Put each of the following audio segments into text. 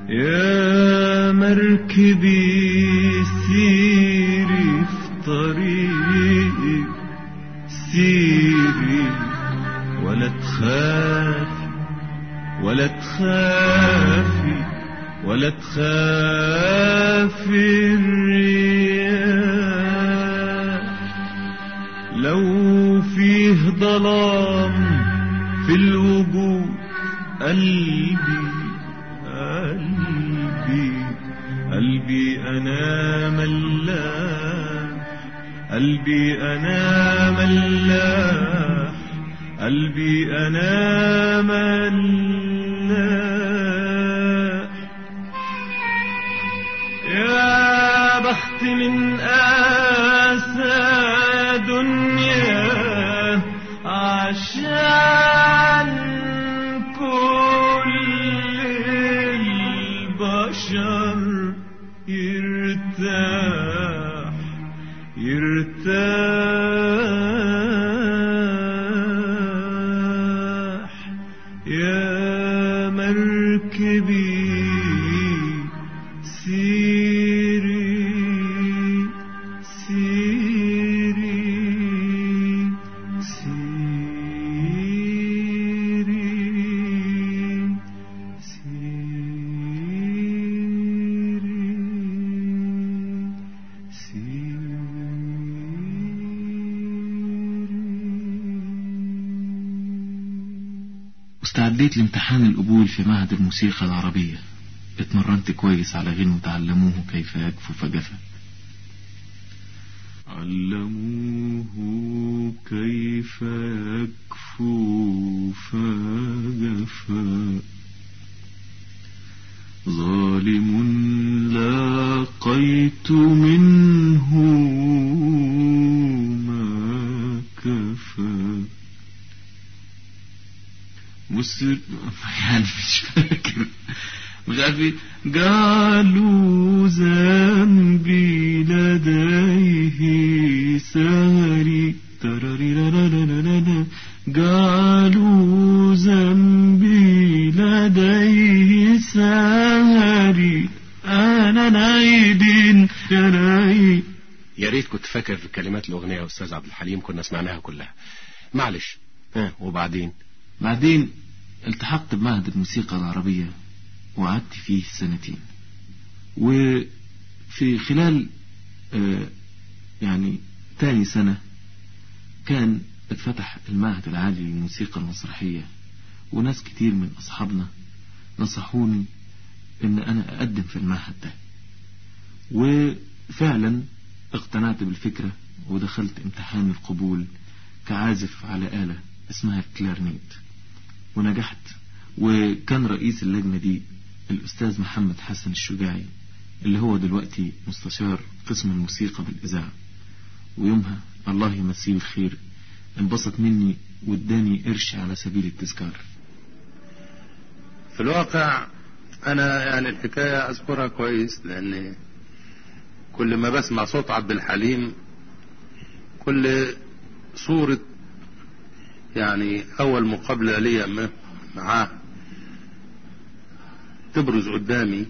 يا مركبي سيري في طريقي سيري ولا تخافي ولا تخافي ولا تخافي الرياح لو فيه ظلام في الوجود قلبي قلبي قلبي أنا ملاح قلبي أنا ملاح قلبي أنا ملاح يا بخت من آسى دنيا عشان كل البشر يرتاح يرتاح يا مركبي سيري سيري سيري سيري واستعديت لامتحان القبول في معهد الموسيقى العربية اتمرنت كويس على غنوة علموه كيف يكفو فجفا علموه كيف يكفو فجفا ظالم لاقيت منه ما كفى مسر يعني مش فاكر مش عارف ايه قالوا ذنبي لديه سهري تراريرارارارارا. قالوا ذنبي لديه سهري انا نايد يا نايد يا ريت كنت فاكر كلمات الأغنية يا أستاذ عبد الحليم كنا سمعناها كلها معلش ها وبعدين بعدين التحقت بمعهد الموسيقى العربية وقعدت فيه سنتين وفي خلال آه، يعني تاني سنة كان اتفتح المعهد العالي للموسيقى المسرحية وناس كتير من أصحابنا نصحوني إن أنا أقدم في المعهد ده وفعلا اقتنعت بالفكرة ودخلت امتحان القبول كعازف على آلة اسمها الكلارنيت ونجحت وكان رئيس اللجنة دي الأستاذ محمد حسن الشجاعي اللي هو دلوقتي مستشار قسم الموسيقى بالإذاعة ويومها الله يمسيه الخير انبسط مني واداني قرش على سبيل التذكار في الواقع انا يعني الحكاية اذكرها كويس لان كل ما بسمع صوت عبد الحليم كل صورة يعني اول مقابلة ليا م- معاه تبرز قدامي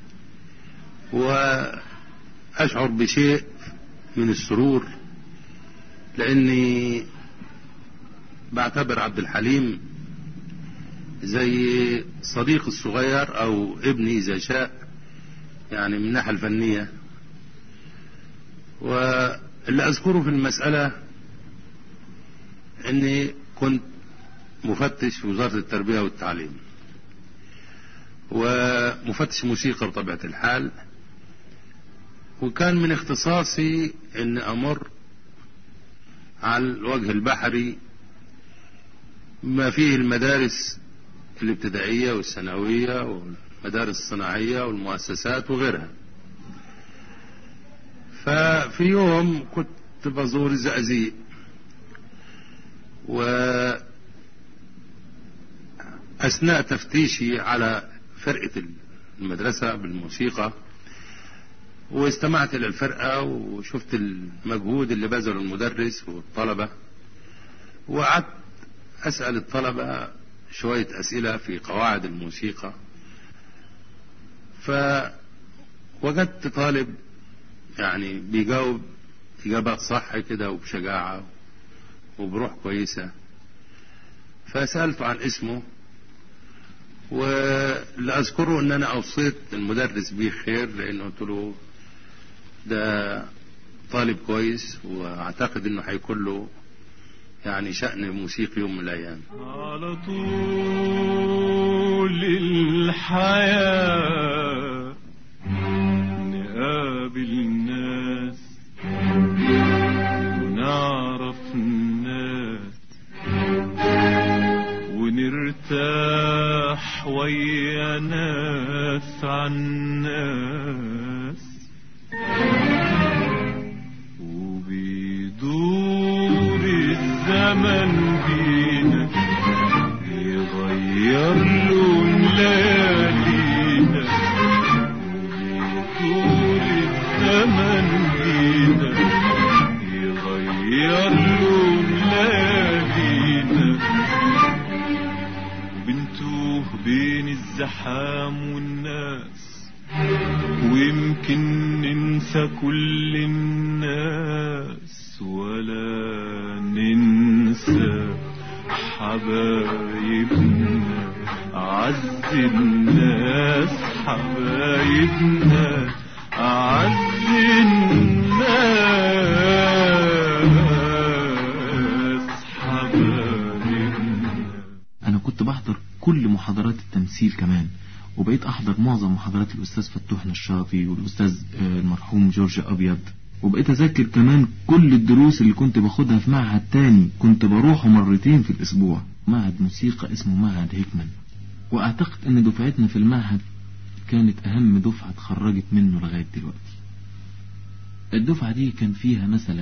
واشعر بشيء من السرور لاني بعتبر عبد الحليم زي صديق الصغير او ابني اذا شاء يعني من الناحية الفنية واللي اذكره في المسألة اني كنت مفتش في وزارة التربية والتعليم ومفتش موسيقى بطبيعة الحال وكان من اختصاصي ان امر على الوجه البحري ما فيه المدارس الابتدائية والثانوية والمدارس الصناعية والمؤسسات وغيرها ففي يوم كنت بزور الزقازيق وأثناء تفتيشي على فرقة المدرسة بالموسيقى واستمعت إلى الفرقة وشفت المجهود اللي بذله المدرس والطلبة وقعدت أسأل الطلبة شوية أسئلة في قواعد الموسيقى فوجدت طالب يعني بيجاوب إجابات صح كده وبشجاعة وبروح كويسة فسألته عن اسمه واللي أذكره إن أنا أوصيت المدرس بيه خير لأنه قلت له ده طالب كويس وأعتقد إنه هيكون له يعني شأن موسيقي يوم من الأيام على طول الحياة نقابل ناس ونعرف الناس ونرتاح ويا ناس عن ناس وبيدور الزمن بينا يغير لون ليالينا وبيدور الزمن بينا يغير لون ليالينا وبنتوه بين الزحام والناس ويمكن ننسى كل الناس ولا ننسى حبايبنا أعز الناس حبايبنا أعز الناس حبايبنا انا كنت بحضر كل محاضرات التمثيل كمان وبقيت احضر معظم محاضرات الاستاذ فتوح نشاطي والاستاذ آه، المرحوم جورج ابيض وبقيت اذاكر كمان كل الدروس اللي كنت باخدها في معهد تاني كنت بروحه مرتين في الاسبوع معهد موسيقى اسمه معهد هيكمان واعتقد ان دفعتنا في المعهد كانت اهم دفعة اتخرجت منه لغاية دلوقتي الدفعة دي كان فيها مثلا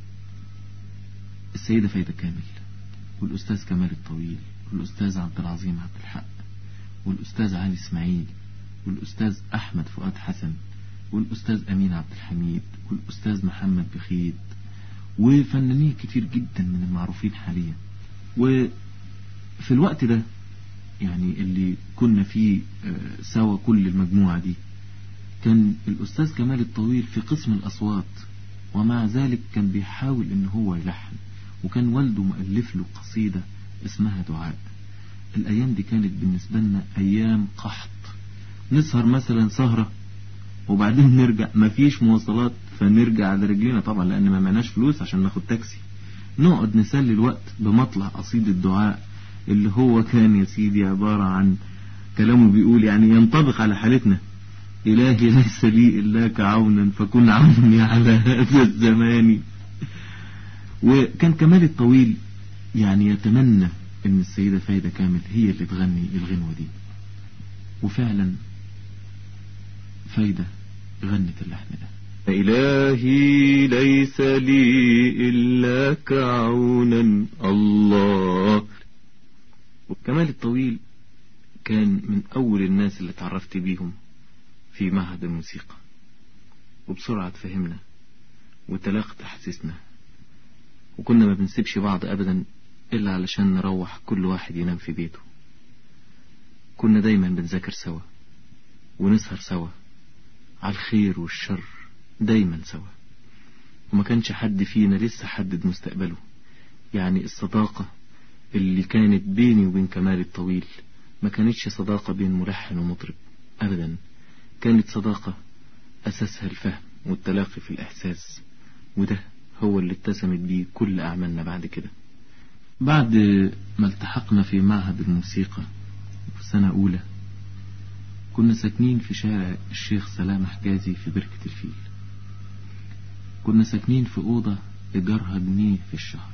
السيدة فايدة كامل والأستاذ كمال الطويل والأستاذ عبد العظيم عبد الحق والأستاذ علي إسماعيل والأستاذ أحمد فؤاد حسن والأستاذ أمين عبد الحميد والأستاذ محمد بخيت وفنانين كتير جدا من المعروفين حاليا وفي الوقت ده يعني اللي كنا فيه آه، سوا كل المجموعة دي كان الأستاذ كمال الطويل في قسم الأصوات ومع ذلك كان بيحاول إن هو يلحن وكان والده مؤلف له قصيدة اسمها دعاء الأيام دي كانت بالنسبة لنا أيام قحط نسهر مثلا سهرة وبعدين نرجع مفيش مواصلات فنرجع على رجلينا طبعا لأن ما معناش فلوس عشان ناخد تاكسي نقعد نسلي الوقت بمطلع قصيدة دعاء اللي هو كان يا سيدي عبارة عن كلامه بيقول يعني ينطبق على حالتنا إلهي ليس لي إلاك عونا فكن عوني على هذا الزمان وكان كمال الطويل يعني يتمنى ان السيدة فايدة كامل هي اللي تغني الغنوة دي وفعلا فايدة غنت اللحن ده إلهي ليس لي إلاك عونا الله وكمال الطويل كان من أول الناس اللي اتعرفت بيهم في معهد الموسيقى وبسرعة تفهمنا وتلاقت أحاسيسنا وكنا ما بنسيبش بعض أبدا إلا علشان نروح كل واحد ينام في بيته كنا دايما بنذاكر سوا ونسهر سوا على الخير والشر دايما سوا وما كانش حد فينا لسه حدد مستقبله يعني الصداقة اللي كانت بيني وبين كمال الطويل ما كانتش صداقة بين ملحن ومطرب أبدا كانت صداقة أساسها الفهم والتلاقي في الإحساس وده هو اللي اتسمت بيه كل أعمالنا بعد كده بعد ما التحقنا في معهد الموسيقى في سنة أولى كنا ساكنين في شارع الشيخ سلام حجازي في بركة الفيل كنا ساكنين في أوضة إيجارها جنيه في الشهر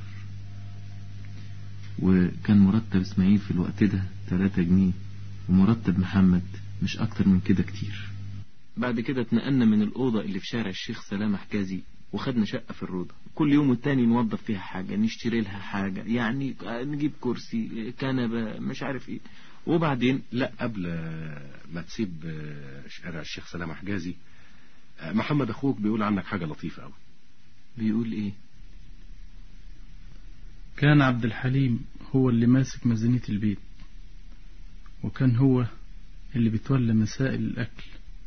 وكان مرتب إسماعيل في الوقت ده 3 جنيه ومرتب محمد مش أكتر من كده كتير بعد كده اتنقلنا من الأوضة اللي في شارع الشيخ سلام حجازي وخدنا شقة في الروضة كل يوم والتاني نوظف فيها حاجة نشتري لها حاجة يعني نجيب كرسي كنبة مش عارف ايه وبعدين لا قبل ما تسيب شارع الشيخ سلام حجازي محمد اخوك بيقول عنك حاجة لطيفة قوي بيقول ايه كان عبد الحليم هو اللي ماسك ميزانية البيت وكان هو اللي بيتولى مسائل الأكل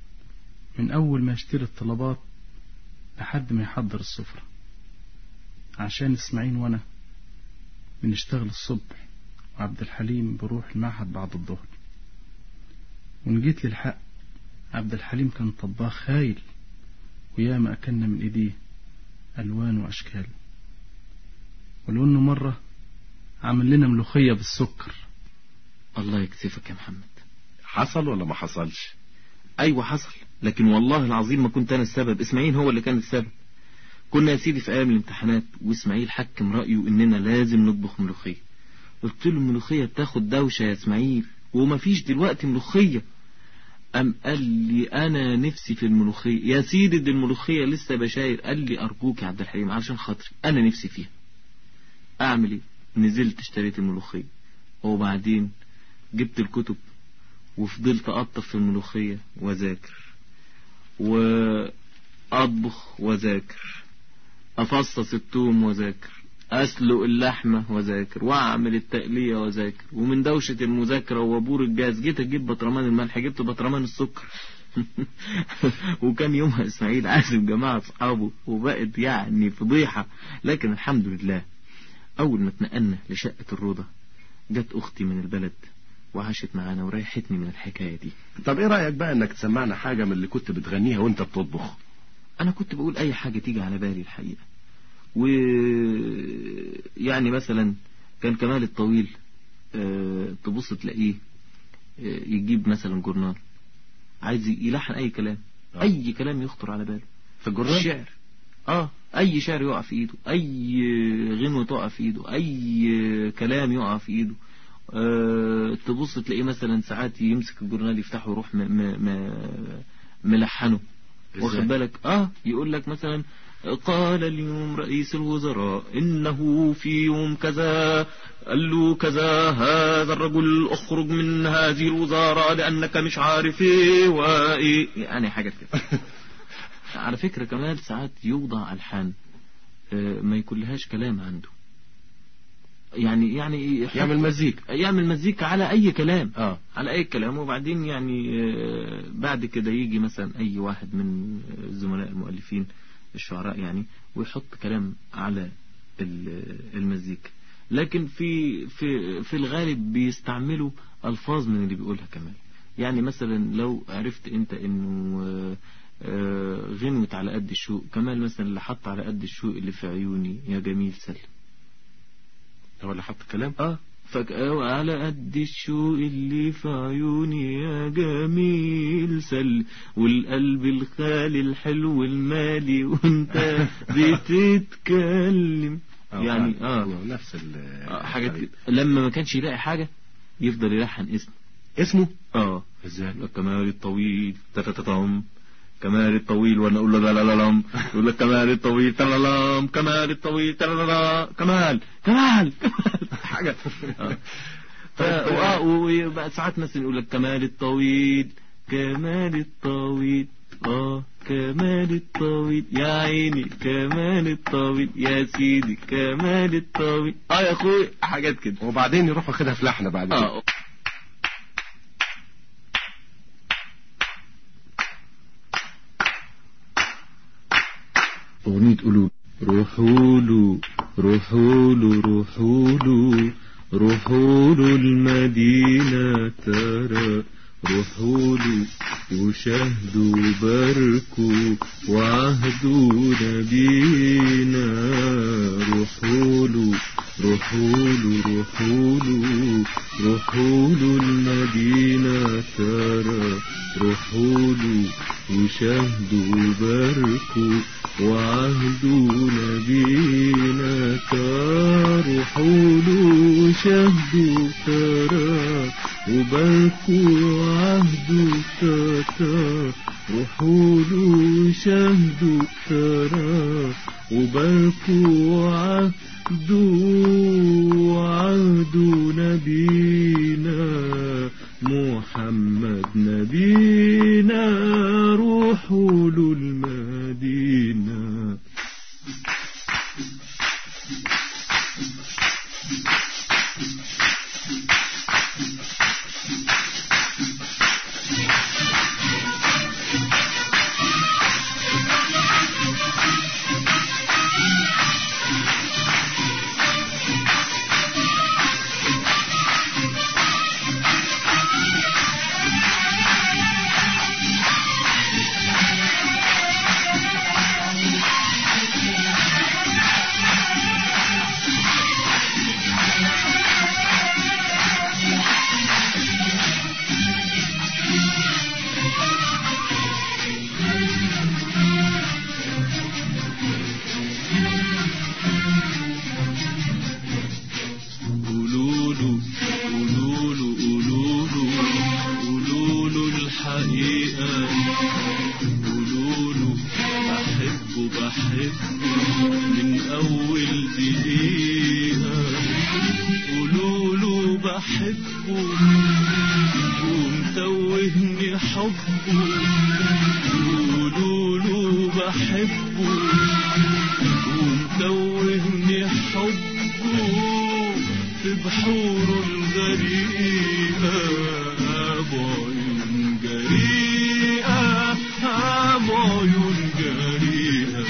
من أول ما يشتري الطلبات لحد ما يحضر السفرة عشان إسماعيل وأنا بنشتغل الصبح وعبد الحليم بروح المعهد بعد الظهر وإن جيت للحق عبد الحليم كان طباخ هايل وياما أكلنا من إيديه ألوان وأشكال ولو إنه مرة عمل لنا ملوخية بالسكر الله يكسفك يا محمد حصل ولا ما حصلش ايوه حصل لكن والله العظيم ما كنت انا السبب اسماعيل هو اللي كان السبب كنا يا سيدي في ايام الامتحانات واسماعيل حكم رايه اننا لازم نطبخ ملوخيه قلت له الملوخيه بتاخد دوشه يا اسماعيل وما فيش دلوقتي ملوخيه أم قال لي أنا نفسي في الملوخية يا سيدي دي الملوخية لسه بشاير قال لي أرجوك يا عبد الحليم علشان خاطري أنا نفسي فيها أعمل إيه نزلت اشتريت الملوخية وبعدين جبت الكتب وفضلت أطف في الملوخية وذاكر وأطبخ وذاكر أفصص التوم وذاكر أسلق اللحمة وذاكر وأعمل التقلية وذاكر ومن دوشة المذاكرة وبور الجاز جيت أجيب بطرمان الملح جبت بطرمان السكر وكان يومها إسماعيل عازم جماعة أصحابه وبقت يعني فضيحة لكن الحمد لله أول ما اتنقلنا لشقة الروضة جت أختي من البلد وعاشت معانا وريحتني من الحكاية دي طب ايه رأيك بقى انك تسمعنا حاجة من اللي كنت بتغنيها وانت بتطبخ أنا كنت بقول أي حاجة تيجي على بالي الحقيقة و يعني مثلا كان كمال الطويل آه، تبص تلاقيه آه، يجيب مثلا جورنال عايز يلحن أي كلام آه. أي كلام يخطر على باله في الجرنان الشعر اه اي شعر يقع في ايده اي غنوة تقع في ايده اي كلام يقع في ايده أه تبص تلاقيه مثلا ساعات يمسك الجورنال يفتحه ويروح م م م ملحنه واخد إزاي؟ بالك اه يقول لك مثلا قال اليوم رئيس الوزراء انه في يوم كذا قال له كذا هذا الرجل اخرج من هذه الوزارة لانك مش عارف ايه وايه يعني حاجات كده على فكرة كمال ساعات يوضع ألحان آه، ما يكون لهاش كلام عنده يعني يعني يحط- يعمل مزيكا يعمل مزيكا على أي كلام اه على أي كلام وبعدين يعني آه، بعد كده يجي مثلا أي واحد من زملاء المؤلفين الشعراء يعني ويحط كلام على ال- المزيكا لكن في في في الغالب بيستعملوا ألفاظ من اللي بيقولها كمان يعني مثلا لو عرفت انت انه آه، آه، غنوة على قد الشوق كمال مثلا اللي حط على قد الشوق اللي في عيوني يا جميل سلم هو اللي حط كلام اه فجأة على قد الشوق اللي في عيوني يا جميل سل والقلب الخالي الحلو المالي وانت بتتكلم يعني اه هو نفس ال آه، حاجات كده. لما ما كانش يلاقي حاجة يفضل يلحن اسم اسمه اه ازاي يقول لك كمال الطويل تتتتم كمال الطويل وانا اقول له لا لا لا لم يقول لك كمال الطويل تلالام كمال الطويل تلالا كمال كمال كمال حاجه آه. ف- وآه، وبقى ساعات مثلا يقول لك كمال الطويل كمال الطويل اه كمال الطويل يا عيني كمال الطويل يا سيدي كمال الطويل اه يا اخوي حاجات كده وبعدين يروح واخدها في لحنة بعد كده اه أغنية قلوب روحوا له روحوا له روحوا له روحوا له المدينة ترى روحوا له وشهدوا باركوا وعهدوا نبينا روحوا له روحوا له روحوا له روحوا له المدينة ترى روحوا له وشهدوا باركوا وعهدوا نبينا ترى روحوا له وشهدوا ترى وباركوا وعهدوا ترى روحوا له وشهدوا ترى وباركوا وعهدوا وعهدوا نبينا محمد نبينا روحوا له المدينة قولوا له بحبه بحبه من أول دقيقة قولوا له بحبه ومتوهني حبه قولوا له بحبه ومتوهني حبه في بحوره الغريقة بعيون جريئة بعيون جريئة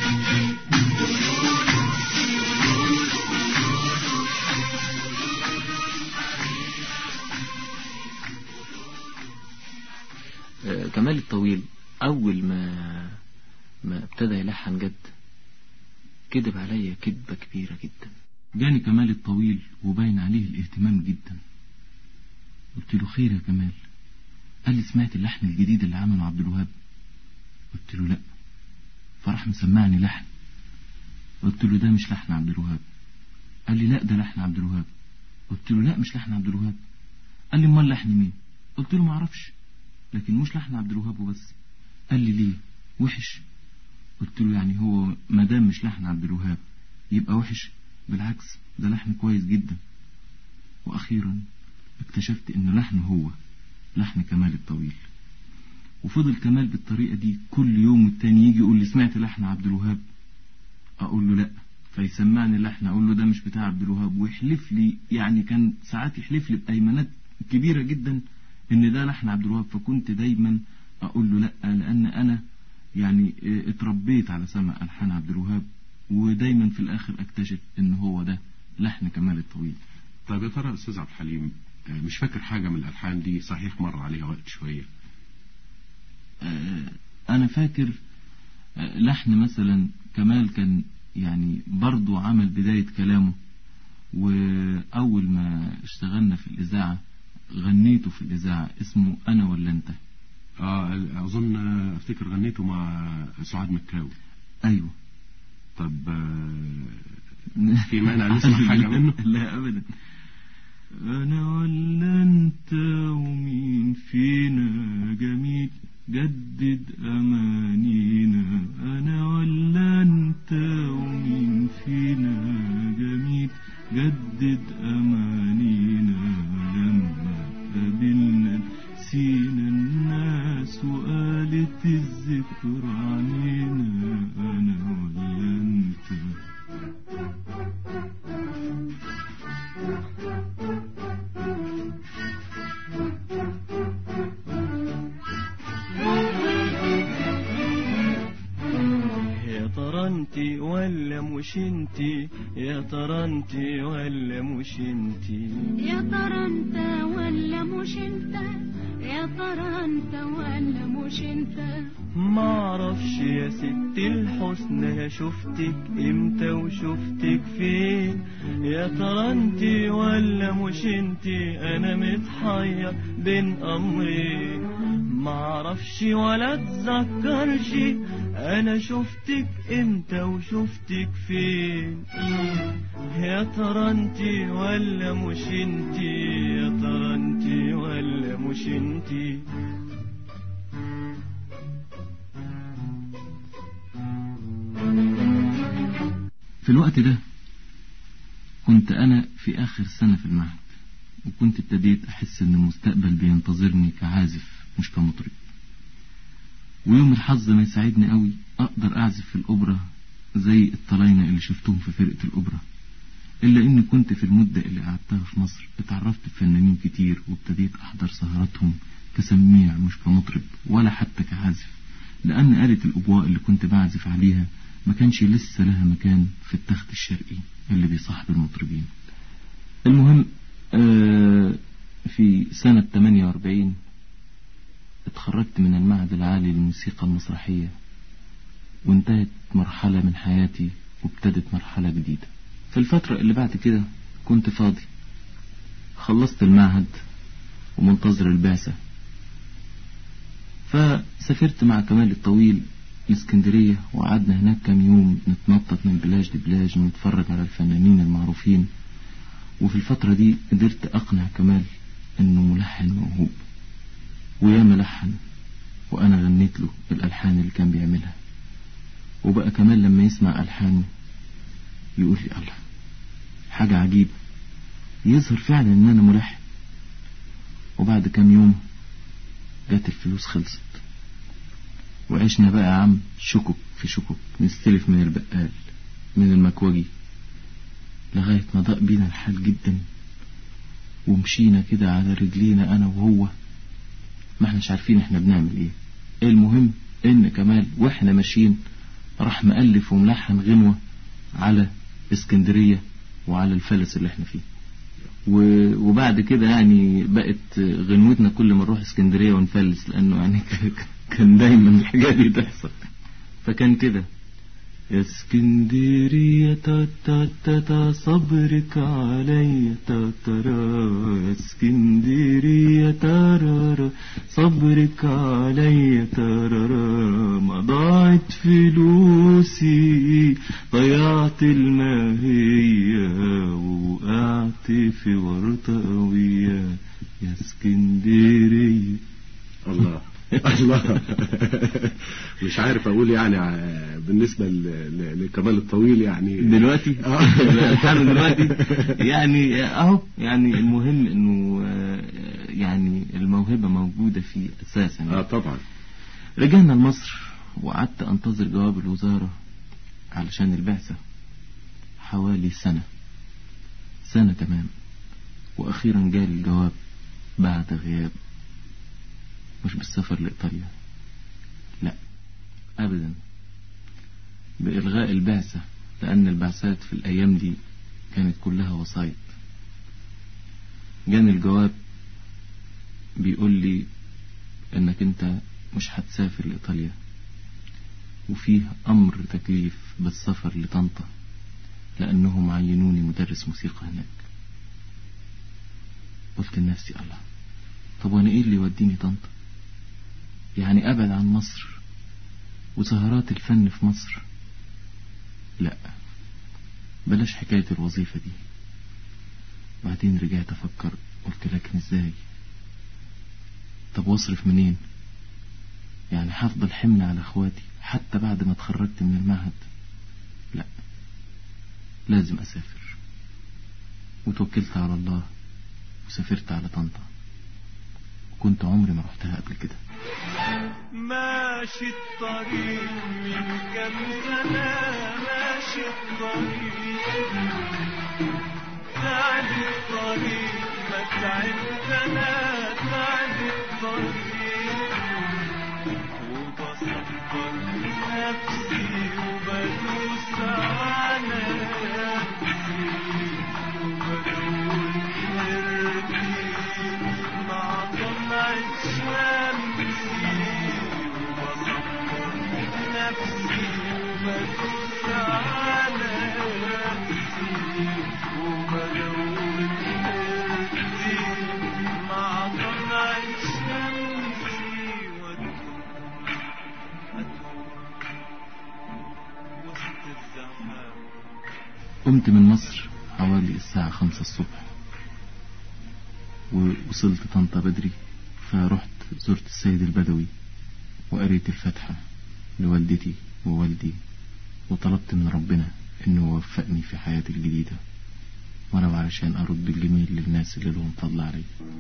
آه، كمال الطويل أول ما ما ابتدى يلحن جد كذب عليا كذبة كبيرة جدا جاني كمال الطويل وباين عليه الاهتمام جدا قلت له خير يا كمال قال لي سمعت اللحن الجديد اللي عمله عبد الوهاب قلت له لا فراح مسمعني لحن قلت له ده مش لحن عبد الوهاب قال لي لا ده لحن عبد الوهاب قلت له لا مش لحن عبد الوهاب قال لي امال لحن مين قلت له ما اعرفش لكن مش لحن عبد الوهاب وبس قال لي ليه وحش قلت له يعني هو ما دام مش لحن عبد الوهاب يبقى وحش بالعكس ده لحن كويس جدا واخيرا اكتشفت ان لحنه هو لحن كمال الطويل وفضل كمال بالطريقة دي كل يوم والتاني يجي يقول لي سمعت لحن عبد الوهاب اقول له لا فيسمعني اللحن اقول له ده مش بتاع عبد الوهاب ويحلف لي يعني كان ساعات يحلف لي بايمانات كبيرة جدا ان ده لحن عبد الوهاب فكنت دايما اقول له لا لان انا يعني اه، اتربيت على سمع الحان عبد الوهاب ودايما في الاخر اكتشف ان هو ده لحن كمال الطويل طيب يا ترى يا استاذ عبد الحليم آه، مش فاكر حاجة من الألحان دي صحيح مر عليها وقت شوية آه، انا فاكر آه، لحن مثلا كمال كان يعني برضو عمل بداية كلامه واول ما اشتغلنا في الاذاعة غنيته في الاذاعة اسمه انا ولا انت اه اظن آه، افتكر غنيته مع سعاد مكاوي ايوه طب آه، في مانع نسمع حاجة منه لا ابدا أنا ولا أنت ومين فينا جميل جدد أمانينا أنا ولا أنت ومين فينا جميل جدد أمانينا لما قابلنا نسينا الناس وقالت الذكر عنينا أنا ولا أنت يا ترى انتي ولا مش انتي يا ترى انتي ولا مش انتي يا ترى انت ولا مش انت يا ترى انت ولا مش انت معرفش يا ست الحسنى شفتك امتى وشفتك فين يا ترى انتي ولا مش انتي انا متحير بين امرين معرفش ولا اتذكرش انا شفتك امتى وشفتك فين يا ترى انتي ولا مش انتي يا ترى انتي ولا مش انتي في الوقت ده كنت أنا في آخر سنة في المعهد وكنت ابتديت أحس إن المستقبل بينتظرني كعازف مش كمطرب ويوم الحظ ما يساعدني قوي أقدر أعزف في الأوبرا زي الطلاينة اللي شفتهم في فرقة الأوبرا إلا إني كنت في المدة اللي قعدتها في مصر اتعرفت بفنانين كتير وابتديت أحضر سهراتهم كسميع مش كمطرب ولا حتى كعازف لأن آلة الأجواء اللي كنت بعزف عليها ما كانش لسه لها مكان في التخت الشرقي اللي بيصاحب المطربين المهم آه، في سنة 48 اتخرجت من المعهد العالي للموسيقى المسرحية وانتهت مرحلة من حياتي وابتدت مرحلة جديدة في الفترة اللي بعد كده كنت فاضي خلصت المعهد ومنتظر البعثة فسافرت مع كمال الطويل الاسكندرية وقعدنا هناك كام يوم نتنطط من بلاج لبلاج ونتفرج على الفنانين المعروفين وفي الفترة دي قدرت أقنع كمال إنه ملحن موهوب ويا ملحن وأنا غنيت له الألحان اللي كان بيعملها وبقى كمان لما يسمع ألحاني يقول لي الله حاجة عجيبة يظهر فعلا إن أنا ملحن وبعد كام يوم جت الفلوس خلصت وعشنا بقى يا عم شكك في شكك نستلف من البقال من المكوجي لغاية ما ضاق بينا الحال جدا ومشينا كده على رجلينا أنا وهو ما احناش عارفين احنا بنعمل ايه المهم ان كمال واحنا ماشيين راح مألف وملحن غنوة على اسكندرية وعلى الفلس اللي احنا فيه و- وبعد كده يعني بقت غنوتنا كل ما نروح اسكندرية ونفلس لأنه يعني كان دايما الحاجات دي تحصل فكان كده يا اسكندرية تا تا تا تا صبرك عليا تا ترى يا اسكندرية تارارا صبرك عليا تارارا ما ضاعت فلوسي ضيعت الماهية ووقعت في ورطة قوية يا اسكندرية الله الله مش عارف اقول يعني ع- بالنسبه ل- ل- لكمال الطويل يعني دلوقتي آه. الحال دلوقتي يعني اهو يعني المهم انه آه، يعني الموهبة موجودة فيه اساسا اه طبعا رجعنا لمصر وقعدت انتظر جواب الوزارة علشان البعثة حوالي سنة سنة تمام واخيرا جالي الجواب بعد غياب مش بالسفر لإيطاليا لا أبدا بإلغاء البعثة لأن البعثات في الأيام دي كانت كلها وسايط جاني الجواب بيقول لي إنك أنت مش هتسافر لإيطاليا وفيه أمر تكليف بالسفر لطنطا لأنهم عينوني مدرس موسيقى هناك قلت لنفسي الله طب وانا ايه اللي يوديني طنطا يعني ابعد عن مصر وسهرات الفن في مصر لا بلاش حكاية الوظيفة دي بعدين رجعت افكر قلت لكن ازاي طب واصرف منين يعني هفضل حمل على اخواتي حتى بعد ما اتخرجت من المعهد لا لازم اسافر وتوكلت على الله وسافرت على طنطا وكنت عمري ما رحتها قبل كده ماشي الطريق من كم سنة ماشي الطريق تعب الطريق ما تعبت أنا تعب الطريق وبصبر نفسي وبدوس على نفسي وبقول حرتي مع طلعة شمسي وبصبر نفسي وبدوس على نفسي وبقول حرتي مع طلعة شمسي وأدور أدور وسط الزحام قمت من مصر حوالي الساعة خمسة الصبح ووصلت طنطا بدري فرحت زرت السيد البدوي وقريت الفاتحة لوالدتي ووالدي وطلبت من ربنا انه يوفقني في حياتي الجديدة ولو علشان ارد الجميل للناس اللي لهم فضل علي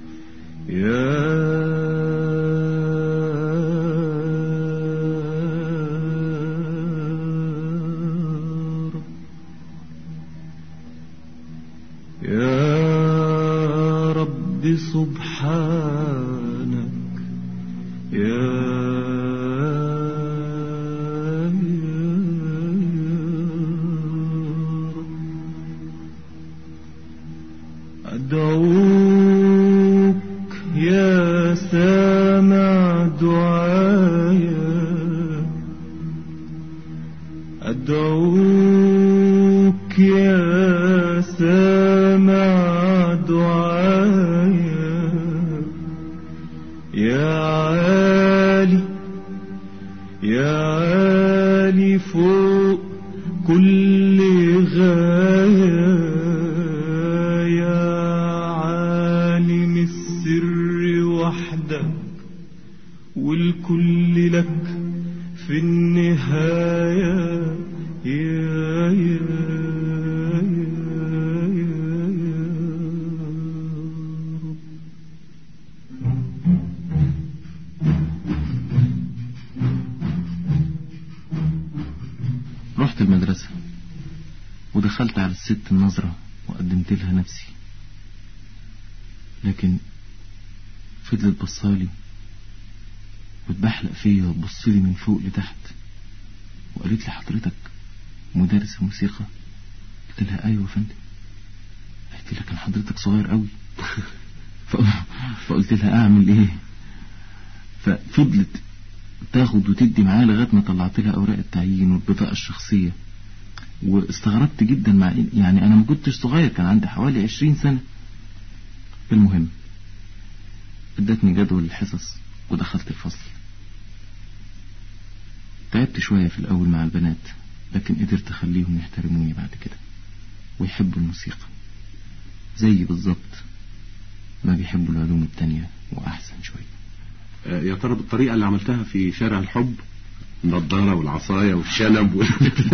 يا رب يا رب سبحانك يا أدعوك يا سامع دعايا أدعوك يا سامع دعايا يا عالي يا عالي فوق كل غاية يا عالم السر وحدك والكل لك في النهاية يا يا يا يا يا رب رحت المدرسة ودخلت على الست النظرة وقدمت لها نفسي لكن فضلت بصالي وتبحلق فيا وتبصلي من فوق لتحت وقالت لي حضرتك مدرس الموسيقى قلت لها ايوه يا فندم قالت لي لكن حضرتك صغير قوي ف- فقلت لها اعمل ايه ففضلت تاخد وتدي معايا لغايه ما طلعت لها اوراق التعيين والبطاقه الشخصيه واستغربت جدا مع إن- يعني انا ما كنتش صغير كان عندي حوالي عشرين سنه المهم ادتني جدول الحصص ودخلت الفصل تعبت شوية في الأول مع البنات لكن قدرت أخليهم يحترموني بعد كده ويحبوا الموسيقى زي بالظبط ما بيحبوا العلوم التانية وأحسن شوية آه، يا ترى بالطريقة اللي عملتها في شارع الحب النضارة والعصاية والشنب وال...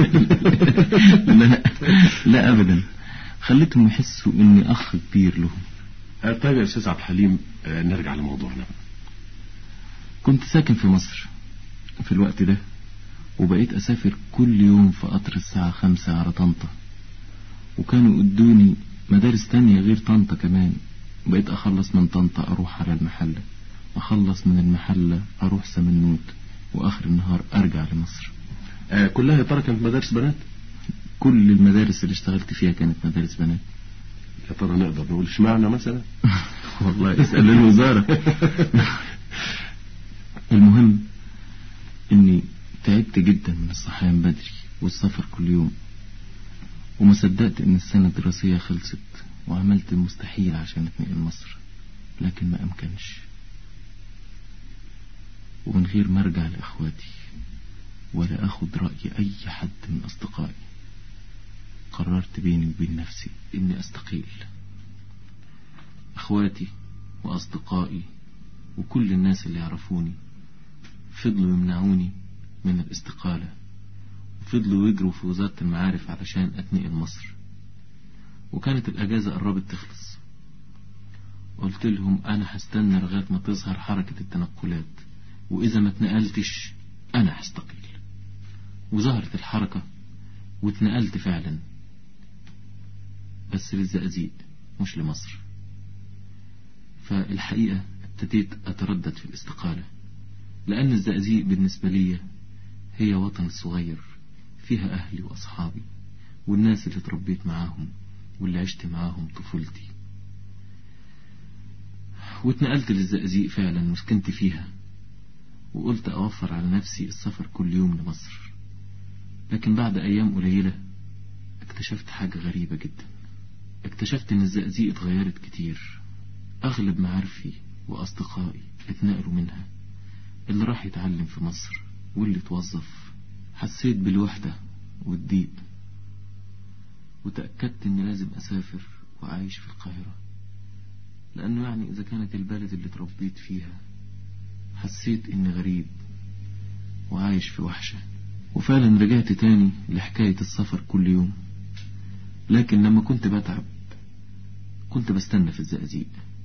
لا لا أبدا خليتهم يحسوا إني أخ كبير لهم آه، طيب يا أستاذ عبد الحليم آه، نرجع لموضوعنا بقى. كنت ساكن في مصر في الوقت ده وبقيت أسافر كل يوم في قطر الساعة خمسة على طنطا وكانوا يدوني مدارس تانية غير طنطا كمان بقيت أخلص من طنطا أروح على المحلة أخلص من المحلة أروح سمنوت وآخر النهار أرجع لمصر آه، كلها يا ترى كانت مدارس بنات كل المدارس اللي اشتغلت فيها كانت مدارس بنات يا ترى نقدر نقول اشمعنى مثلا والله اسأل الوزارة المهم اني تعبت جدا من الصحيان بدري والسفر كل يوم وما صدقت ان السنة الدراسية خلصت وعملت المستحيل عشان اتنقل مصر لكن ما امكنش ومن غير ما ارجع لاخواتي ولا اخد رأي اي حد من اصدقائي قررت بيني وبين نفسي اني استقيل اخواتي واصدقائي وكل الناس اللي يعرفوني فضلوا يمنعوني من الاستقالة وفضلوا يجروا في وزارة المعارف علشان اتنقل مصر وكانت الاجازة قربت تخلص قلت لهم انا هستنى لغاية ما تظهر حركة التنقلات واذا ما اتنقلتش انا هستقيل وظهرت الحركة واتنقلت فعلا بس للزقازيق مش لمصر فالحقيقة ابتديت أتردد في الاستقالة لأن الزقازيق بالنسبة لي هي وطن صغير فيها أهلي وأصحابي والناس اللي تربيت معاهم واللي عشت معاهم طفولتي واتنقلت للزقازيق فعلا وسكنت فيها وقلت أوفر على نفسي السفر كل يوم لمصر لكن بعد أيام قليلة اكتشفت حاجة غريبة جدا اكتشفت ان الزقازيق اتغيرت كتير اغلب معارفي واصدقائي اتنقلوا منها اللي راح يتعلم في مصر واللي اتوظف حسيت بالوحدة والضيق وتأكدت اني لازم اسافر واعيش في القاهرة لانه يعني اذا كانت البلد اللي اتربيت فيها حسيت اني غريب وعايش في وحشة وفعلا رجعت تاني لحكاية السفر كل يوم لكن لما كنت بتعب كنت بستنى في الزقازيق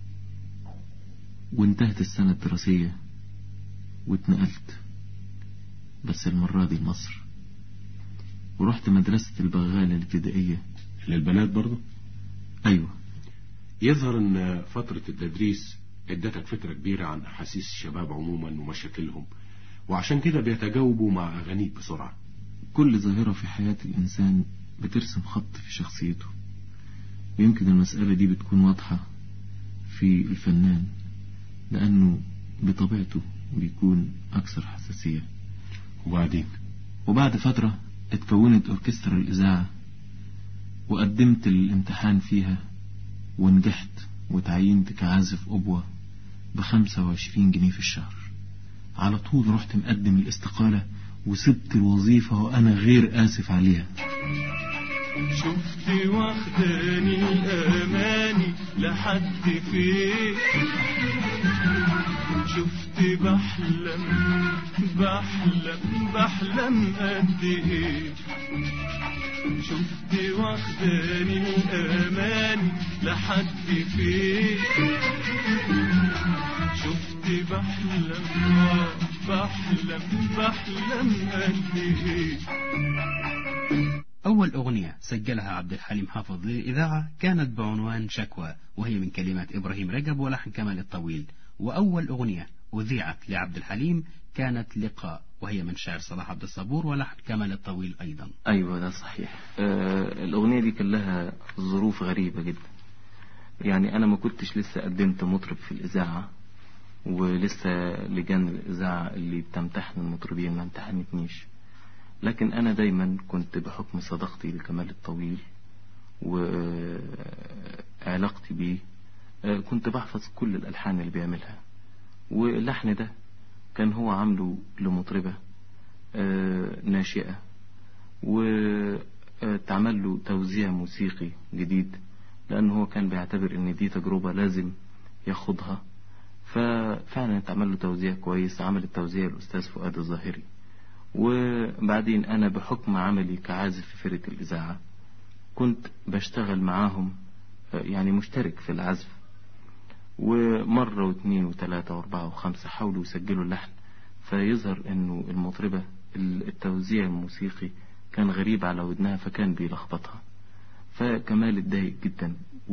وانتهت السنة الدراسية واتنقلت بس المرة دي لمصر ورحت مدرسة البغالة الابتدائية للبنات برضو أيوة يظهر ان فترة التدريس ادتك فكرة كبيرة عن احاسيس الشباب عموما ومشاكلهم وعشان كده بيتجاوبوا مع اغانيك بسرعة كل ظاهرة في حياة الإنسان بترسم خط في شخصيته ويمكن المسألة دي بتكون واضحة في الفنان لأنه بطبيعته بيكون أكثر حساسية وبعدين وبعد فترة اتكونت أوركسترا الإذاعة وقدمت الامتحان فيها ونجحت وتعينت كعازف أبوة بخمسة وعشرين جنيه في الشهر على طول رحت مقدم الاستقالة وسبت الوظيفة وأنا غير آسف عليها شفت واخداني الاماني لحد فين شفت بحلم بحلم بحلم قد ايه شفت واخداني الأمان لحد فين شفت بحلم آه، بحلم بحلم قد ايه أول أغنية سجلها عبد الحليم حافظ للإذاعة كانت بعنوان شكوى وهي من كلمات إبراهيم رجب ولحن كمال الطويل وأول أغنية أذيعت لعبد الحليم كانت لقاء وهي من شعر صلاح عبد الصبور ولحن كمال الطويل أيضا أيوة ده صحيح آه الأغنية دي كان لها ظروف غريبة جدا يعني أنا ما كنتش لسه قدمت مطرب في الإذاعة ولسه لجان الإذاعة اللي بتمتحن المطربين ما امتحنتنيش لكن أنا دايما كنت بحكم صداقتي لكمال الطويل وعلاقتي بيه آه، كنت بحفظ كل الألحان اللي بيعملها واللحن ده كان هو عامله لمطربة آه، ناشئة وتعمل له توزيع موسيقي جديد لأنه هو كان بيعتبر إن دي تجربة لازم ياخدها ففعلا اتعمل له توزيع كويس عمل التوزيع الأستاذ فؤاد الظاهري وبعدين أنا بحكم عملي كعازف في فرقة الإذاعة كنت بشتغل معاهم آه، يعني مشترك في العزف ومرة واثنين وثلاثة وأربعة وخمسة حاولوا يسجلوا اللحن فيظهر إنه المطربة التوزيع الموسيقي كان غريب على ودنها فكان بيلخبطها فكمال اتضايق جدا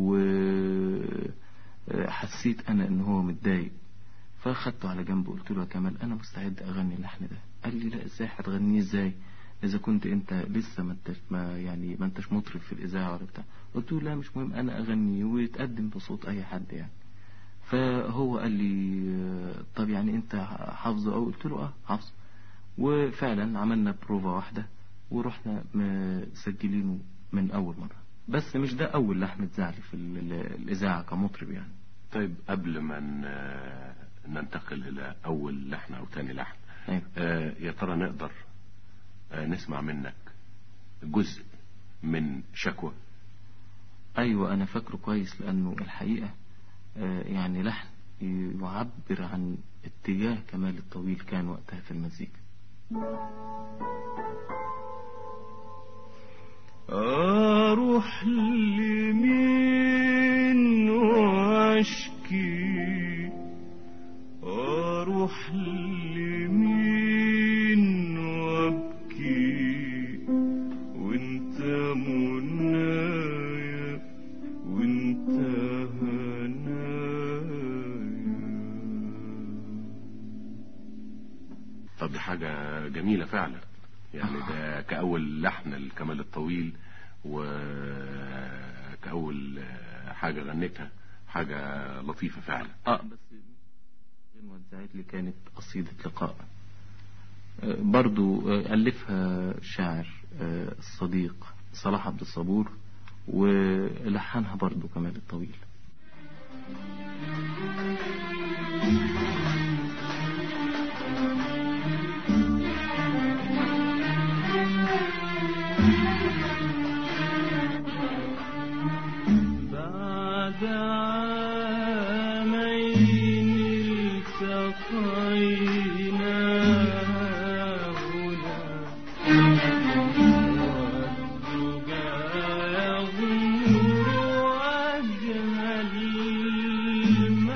وحسيت أنا إن هو متضايق فاخدته على جنب وقلت له يا كمال أنا مستعد أغني اللحن ده قال لي لا إزاي هتغنيه إزاي إذا كنت أنت لسه ما انتش ما يعني ما انتش مطرب في الإذاعة ولا بتاع قلت له لا مش مهم أنا أغني ويتقدم بصوت أي حد يعني فهو قال لي آه، طب يعني انت حافظه او قلت له اه حافظه وفعلا عملنا بروفا واحدة ورحنا مسجلينه من اول مرة بس مش ده اول لحن اتذاع لي في ال- ال- الاذاعة كمطرب يعني طيب قبل ما ن- ننتقل إلى أول لحن أو تاني لحن أيوة. آه، يا ترى نقدر آه، نسمع منك جزء من شكوى ايوه انا فاكره كويس لانه الحقيقة آه، يعني لحن يعبر عن اتجاه كمال الطويل كان وقتها في المزيكا أروح لمين وأشكي أروح لمين وأبكي وأنت منايا وأنت هنايا طب دي حاجة جميلة فعلا يعني ده كأول لحن الكمال الطويل وكأول حاجة غنيتها حاجة لطيفة فعلا اه بس غنوة اتذاعت لي كانت قصيدة لقاء آه، برضو آه، ألفها شاعر آه، الصديق صلاح عبد الصبور ولحنها برضو كمال الطويل بعد عامين التقينا هنا والدجى يغمر وجه المدينة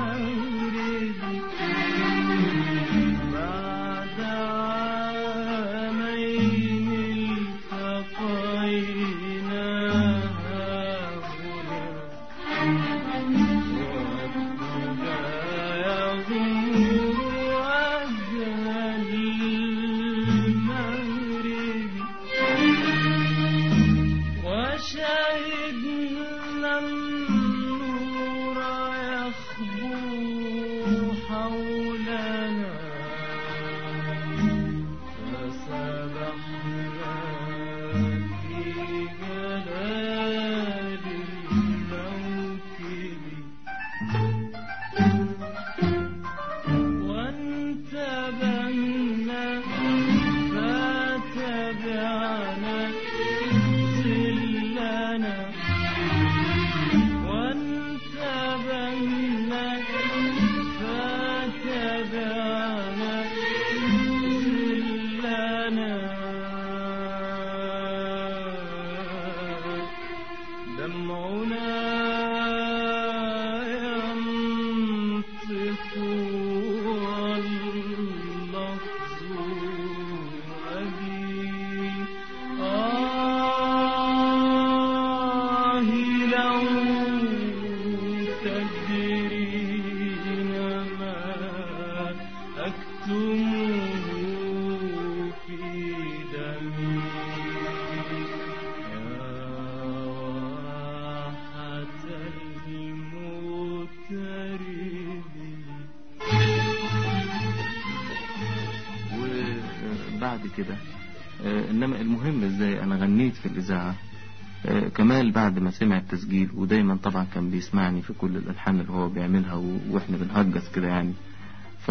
بعد كده آه، انما المهم ازاي انا غنيت في الاذاعه آه، كمال بعد ما سمع التسجيل ودايما طبعا كان بيسمعني في كل الالحان اللي هو بيعملها و- واحنا بنهجس كده يعني ف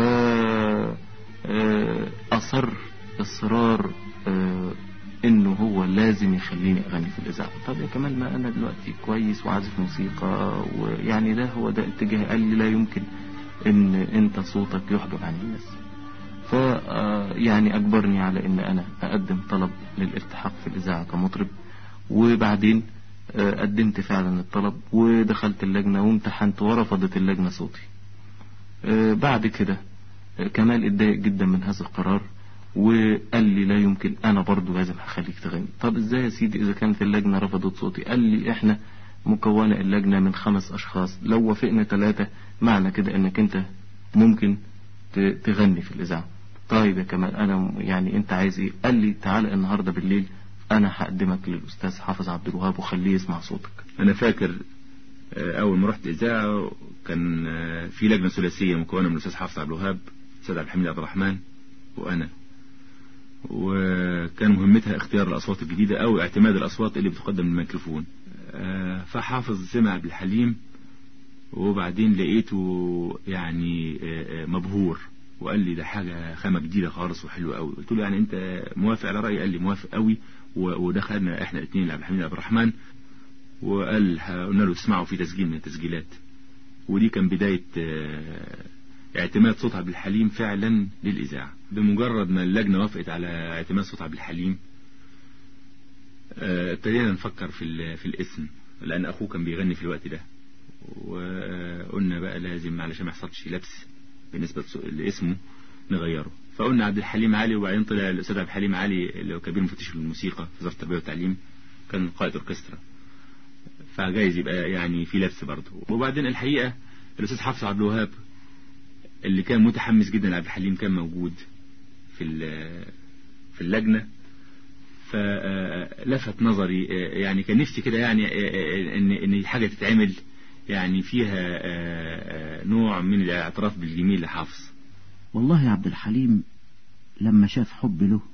آه، اصر اصرار آه، انه هو لازم يخليني اغني في الاذاعه طب يا كمال ما انا دلوقتي كويس وعازف موسيقى ويعني ده هو ده اتجاه قال لي لا يمكن ان انت صوتك يحجب عن الناس ف آه، يعني اجبرني على ان انا اقدم طلب للالتحاق في الاذاعه كمطرب وبعدين آه، قدمت فعلا الطلب ودخلت اللجنه وامتحنت ورفضت اللجنه صوتي آه، بعد كده آه، كمال اتضايق جدا من هذا القرار وقال لي لا يمكن انا برضو لازم هخليك تغني طب ازاي يا سيدي اذا كانت اللجنه رفضت صوتي قال لي احنا مكونه اللجنه من خمس اشخاص لو وافقنا ثلاثه معنى كده انك انت ممكن ت- تغني في الاذاعه طيب يا كمال انا م- يعني انت عايز ايه قال لي تعالى النهارده بالليل انا هقدمك للاستاذ حافظ عبد الوهاب وخليه يسمع صوتك انا فاكر آه، اول ما رحت اذاعه كان آه، في لجنه ثلاثيه مكونه من الاستاذ حافظ عبد الوهاب الاستاذ عبد الحميد عبد الرحمن وانا وكان مهمتها اختيار الاصوات الجديده او اعتماد الاصوات اللي بتقدم للميكروفون آه، فحافظ سمع عبد الحليم وبعدين لقيته يعني آه، آه، مبهور وقال لي ده حاجه خامه جديده خالص وحلوه قوي قلت له يعني انت موافق على رايي قال لي موافق قوي و- ودخلنا احنا الاثنين لعبد الحميد عبد الرحمن وقال ه- قلنا له تسمعوا في تسجيل من التسجيلات ودي كان بداية آه، اعتماد صوت عبد الحليم فعلا للإذاعة بمجرد ما اللجنة وافقت على اعتماد صوت عبد الحليم آه، ابتدينا نفكر في ال- في الاسم لأن أخوه كان بيغني في الوقت ده وقلنا بقى لازم علشان ما يحصلش لبس بالنسبة لصو- لاسمه نغيره فقلنا عبد الحليم علي وبعدين طلع الأستاذ عبد الحليم علي اللي هو كبير مفتش الموسيقى في وزارة التربية والتعليم كان قائد أوركسترا فجايز يبقى يعني في لبس برضه وبعدين الحقيقة الأستاذ حافظ عبد الوهاب اللي كان متحمس جدا لعبد الحليم كان موجود في ال- في اللجنة فلفت نظري آه، يعني كان نفسي كده يعني آه، آه، ان ان حاجة تتعمل يعني فيها آه، آه، نوع من الاعتراف بالجميل لحافظ والله يا عبد الحليم لما شاف حبي له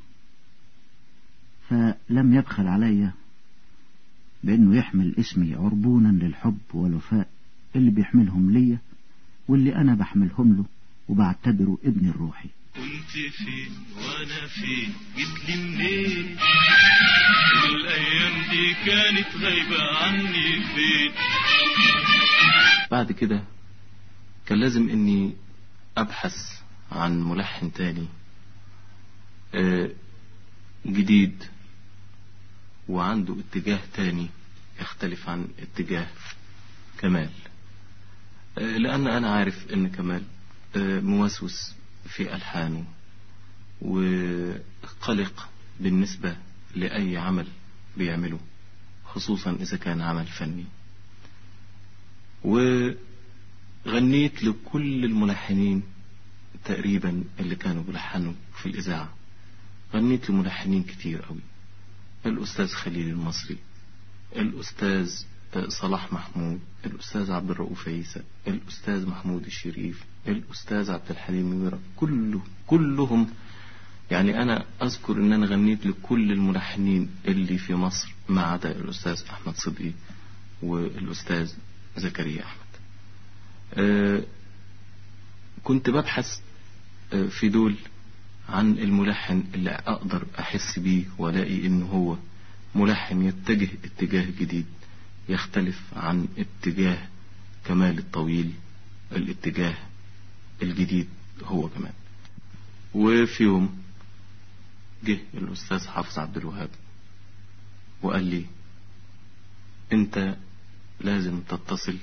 فلم يبخل عليا بأنه يحمل اسمي عربونا للحب والوفاء اللي بيحملهم ليا واللي أنا بحملهم له وبعتبره ابني الروحي كنت فين وانا فين جيت لي منين والايام دي كانت غايبة عني فين بعد كده كان لازم اني ابحث عن ملحن تاني آه، جديد وعنده اتجاه تاني يختلف عن اتجاه كمال آه، لان انا عارف ان كمال آه، موسوس في الحانه وقلق بالنسبة لأي عمل بيعمله خصوصا إذا كان عمل فني وغنيت لكل الملحنين تقريبا اللي كانوا بيلحنوا في الإذاعة غنيت لملحنين كتير قوي الأستاذ خليل المصري الأستاذ صلاح محمود الأستاذ عبد الرؤوف عيسى الأستاذ محمود الشريف الأستاذ عبد الحليم ميرا كله كلهم يعني أنا أذكر إن أنا غنيت لكل الملحنين اللي في مصر ما عدا الأستاذ أحمد صدقي والأستاذ زكريا أحمد أه كنت ببحث أه في دول عن الملحن اللي أقدر أحس بيه وألاقي إن هو ملحن يتجه اتجاه جديد يختلف عن اتجاه كمال الطويل الاتجاه الجديد هو كمان وفي يوم جه الأستاذ حافظ عبد الوهاب وقال لي أنت لازم تتصل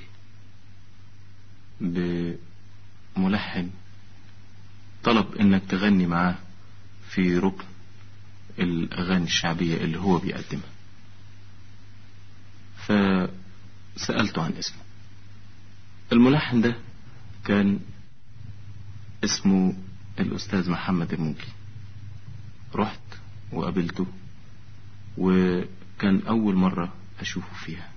بملحن طلب انك تغني معاه في ركن الاغاني الشعبية اللي هو بيقدمها فسألته عن اسمه الملحن ده كان اسمه الاستاذ محمد الموجي رحت وقابلته وكان اول مرة اشوفه فيها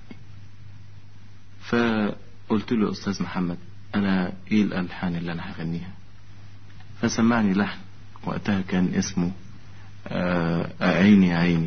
فقلت له استاذ محمد انا ايه الالحان اللي انا هغنيها فسمعني لحن وقتها كان اسمه آه، عيني يا عيني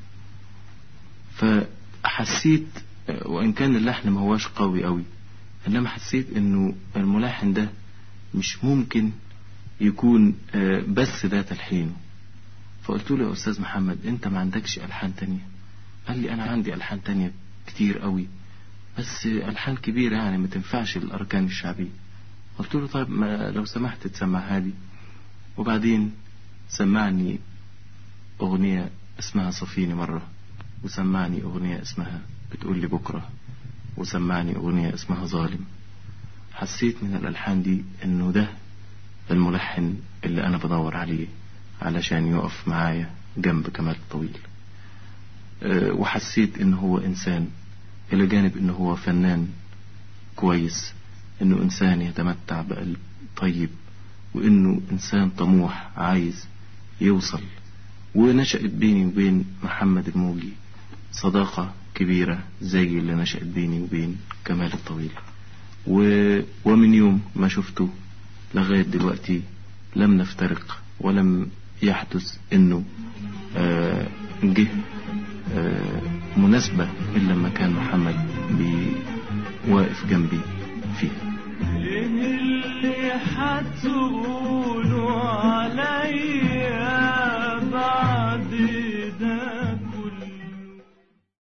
فحسيت آه، وإن كان اللحن ما هواش قوي قوي إنما حسيت إنه الملحن ده مش ممكن يكون آه، بس ده تلحينه فقلت له يا أستاذ محمد أنت ما عندكش ألحان تانية قال لي أنا عندي ألحان تانية كتير قوي بس ألحان كبيرة يعني ما تنفعش الأركان الشعبية قلت له طيب ما لو سمحت تسمعها لي وبعدين سمعني أغنية اسمها صفيني مرة وسمعني أغنية اسمها بتقول لي بكرة وسمعني أغنية اسمها ظالم حسيت من الألحان دي إنه ده الملحن اللي أنا بدور عليه علشان يقف معايا جنب كمال طويل أه، وحسيت إنه هو إنسان إلى جانب إنه هو فنان كويس إنه إنسان يتمتع بقلب طيب وإنه إنسان طموح عايز يوصل ونشأت بيني وبين محمد الموجي صداقة كبيرة زي اللي نشأت بيني وبين كمال الطويل و... ومن يوم ما شفته لغاية دلوقتي لم نفترق ولم يحدث انه آه جه آه مناسبة الا لما كان محمد بي واقف جنبي فيها ايه اللي هتقولوا عليا